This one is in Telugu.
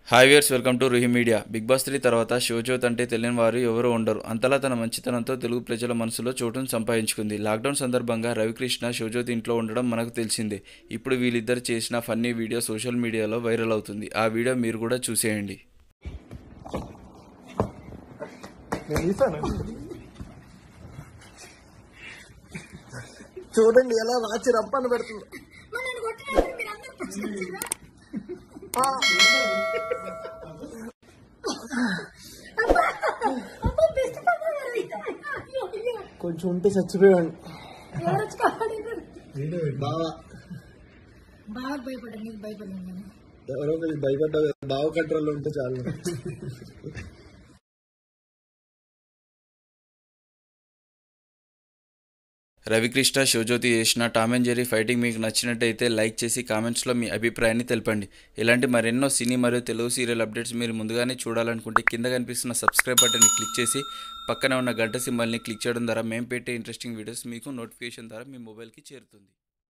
Hi viewers welcome to Ruhi media Bigg Boss three తర్వాత శివజ్యోత్ అంటే తెలియని వారు ఎవరు ఉండరు అంతలా తన మంచితనంతో తెలుగు ప్రజల మనసులో చోటును సంపాదించుకుంది లాక్డౌన్ సందర్భంగా రవికృష్ణ శివజ్యోతి ఇంట్లో ఉండడం మనకు తెలిసిందే ఇప్పుడు వీళ్ళిద్దరు చేసిన ఫన్నీ వీడియో సోషల్ మీడియాలో వైరల్ అవుతుంది ఆ వీడియో మీరు కూడా చూసేయండి నేను తీసాను చూడండి ఎలా రాచి రంపని పెడుతుంది మరి నన్ను కొట్టినప్పుడు మీరు అందరూ ప్రశ్న వచ్చారా? ఆ, అబ్బో, best friend ఉన్నారు ఇద్దరు. అయ్యో, అయ్యో. కొంచెం ఉంటే చచ్చిపోయాడు ఎవరు వచ్చి కాపాడారు? బాగా బాగా భయపడ్డా నీకు భయపడింది నేను ఎవరో ఒకరికి భయపడ్డా బావ కంట్రోల్లో ఉంటే చాలు రవికృష్ణ శివజ్యోతి చేసిన టామ్ అండ్ జెర్రీ ఫైటింగ్ మీకు నచ్చినట్టయితే లైక్ చేసి కామెంట్స్లో మీ అభిప్రాయాన్ని తెలపండి ఇలాంటి మరెన్నో సినీ మరియు తెలుగు సీరియల్ అప్డేట్స్ మీరు ముందుగానే చూడాలనుకుంటే కింద కనిపిస్తున్న సబ్స్క్రైబ్ బటన్ని క్లిక్ చేసి పక్కనే ఉన్న గంట సింబల్ని క్లిక్ చేయడం ద్వారా మేము పెట్టే ఇంట్రెస్టింగ్ వీడియోస్ మీకు నోటిఫికేషన్ ద్వారా మీ మొబైల్కి చేరుతుంది